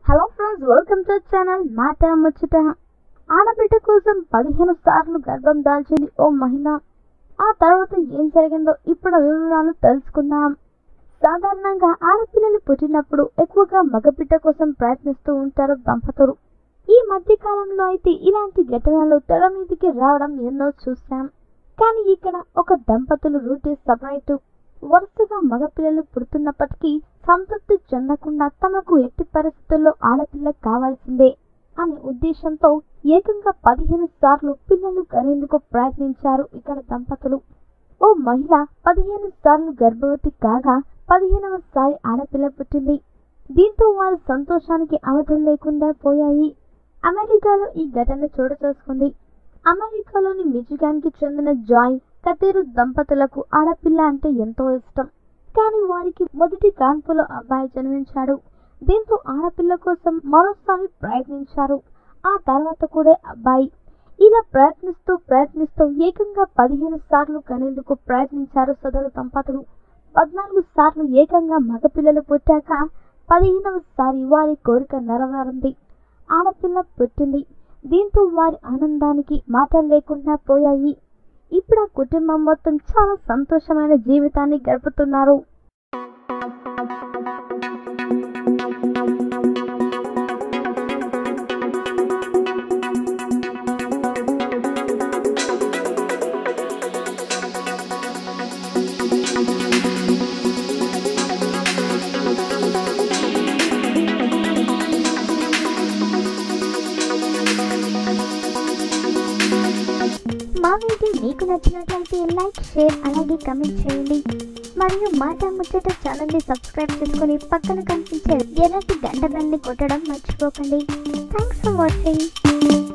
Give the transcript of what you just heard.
hello friends welcome to channel Mata Muchata ఆడబిడ్డ కోసం పదిహేను సార్లు గర్భం దాల్చింది ఓ మహిళ ఆ తర్వాత ఏం జరిగిందో ఇప్పుడు వివరాలు తెలుసుకుందాం సాధారణంగా ఆడపిల్లలు పుట్టినప్పుడు ఎక్కువగా మగబిడ్డ కోసం ప్రయత్నిస్తూ ఉంటారు దంపతులు ఈ మధ్య కాలంలో అయితే ఇలాంటి ఘటనలు తెర మీదికి రావడం ఎన్నో చూసాం కానీ ఇక్కడ ఒక దంపతులు రూటీ సపరేట్ వరుసగా మగపిల్లలు పుడుతున్నప్పటికీ సంతృప్తి చెందకుండా తమకు ఎట్టి పరిస్థితుల్లో ఆడపిల్ల కావాల్సిందే అనే ఉద్దేశంతో ఏకంగా పదిహేను సార్లు పిల్లలు కనేందుకు ప్రయత్నించారు ఇక్కడ దంపతులు ఓ మహిళ పదిహేను సార్లు గర్భవతి కాగా పదిహేనవసారి ఆడపిల్ల పుట్టింది దీంతో వారి సంతోషానికి అవధులు లేకుండా పోయాయి అమెరికాలో ఈ ఘటన చోటు చేసుకుంది అమెరికాలోని మిచిగాన్కి చెందిన జాయ్ కతేరు దంపతులకు ఆడపిల్ల అంటే ఎంతో ఇష్టం కానీ వారికి మొదటి కాన్పులో అబ్బాయి జన్మించాడు దీంతో ఆడపిల్ల కోసం మరోసారి ప్రయత్నించారు ఆ తర్వాత కూడా అబ్బాయి ఇలా ప్రయత్నిస్తూ ప్రయత్నిస్తూ ఏకంగా పదిహేను సార్లు కనేందుకు ప్రయత్నించారు సదరు దంపతులు పద్నాలుగు సార్లు ఏకంగా మగపిల్లలు పుట్టాక పదిహేనవసారి వారి కోరిక నెరవేరింది ఆడపిల్ల పుట్టింది దీంతో వారి ఆనందానికి మాటలు లేకుండా పోయాయి ఇప్పుడు ఆ కుటుంబం మొత్తం చాలా సంతోషమైన జీవితాన్ని గడుపుతున్నారు మా వీడియో మీకు నచ్చినట్లయితే లైక్ షేర్ అలాగే కమెంట్ చేయండి మరియు మాట ముచ్చట ఛానల్ని సబ్స్క్రైబ్ చేసుకొని పక్కన కనిపించే ఎర్రటి గంట బెల్ని కొట్టడం మర్చిపోకండి థ్యాంక్స్ ఫర్ వాచింగ్